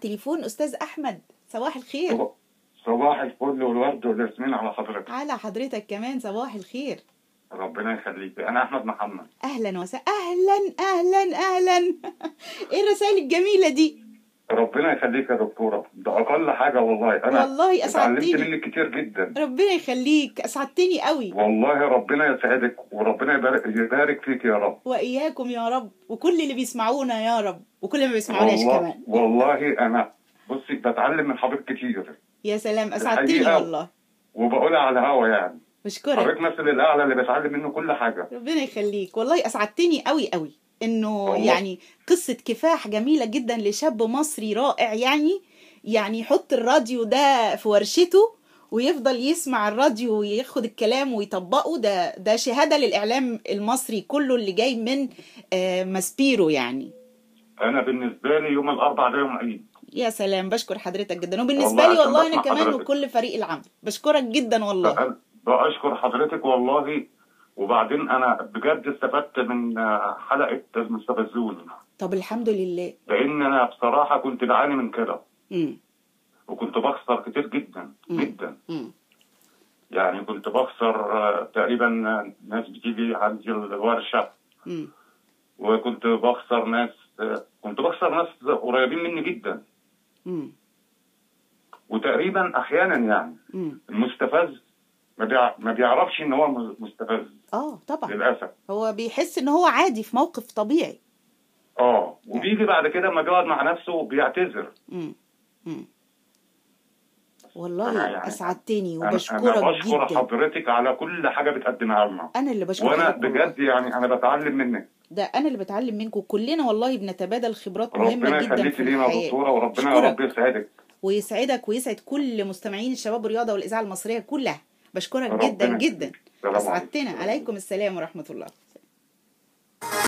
التليفون استاذ احمد صباح الخير صباح الفل والورد والياسمين على حضرتك على حضرتك كمان صباح الخير ربنا يخليك انا احمد محمد اهلا وسهلا اهلا اهلا اهلا ايه الرسائل الجميله دي ربنا يخليك يا دكتوره ده اقل حاجه والله انا والله اتعلمت اسعدتني منك كتير جدا ربنا يخليك اسعدتني قوي والله ربنا يسعدك وربنا يبارك, يبارك فيك يا رب واياكم يا رب وكل اللي بيسمعونا يا رب وكل اللي ما بيسمعوناش والله كمان والله انا بصي بتعلم من حضرتك كتير يا سلام اسعدتني الحقيقة والله وبقولها على الهوا يعني بشكرك حضرتك مثل الاعلى اللي بتعلم منه كل حاجه ربنا يخليك والله اسعدتني قوي قوي انه والله. يعني قصة كفاح جميلة جدا لشاب مصري رائع يعني يعني يحط الراديو ده في ورشته ويفضل يسمع الراديو وياخد الكلام ويطبقه ده ده شهادة للإعلام المصري كله اللي جاي من آه، ماسبيرو يعني انا بالنسبه لي يوم الاربعاء ده يوم عيد يا سلام بشكر حضرتك جدا وبالنسبة والله لي عشان والله أنا بسمع كمان حضرتك. وكل فريق العمل بشكرك جدا والله بقى- بأشكر حضرتك والله وبعدين انا بجد استفدت من آه، حلقه مستفزون طب الحمد لله لان انا بصراحه كنت بعاني من كده مم. وكنت بخسر كتير جدا مم. جدا مم. يعني كنت بخسر آه، تقريبا آه، ناس بتيجي عندي الورشه مم. وكنت بخسر ناس آه، كنت بخسر ناس قريبين مني جدا مم. وتقريبا احيانا يعني مم. المستفز ما بيع- ما بيعرفش ان هو م- مستفز اه طبعا للاسف هو بيحس ان هو عادي في موقف طبيعي اه وبيجي بعد كده لما بيقعد مع نفسه بيعتذر مم. مم. أنا والله يعني- اسعدتني أنا- وبشكرك انا بشكر جدا حضرتك على كل حاجه بتقدمها لنا انا اللي بشكر وانا حضرتك والله. بجد يعني انا بتعلم منك ده انا اللي بتعلم منكم كلنا والله بنتبادل خبرات مهمه ربنا جدا يخليك في لينا يا الحياه دكتوره وربنا يا أشكرك. رب يسعدك ويسعدك ويسعد كل مستمعين الشباب والرياضه والاذاعه المصريه كلها بشكرك ربنا جدا يخليك. جدا السلام عليكم. اسعدتنا عليكم السلام ورحمه الله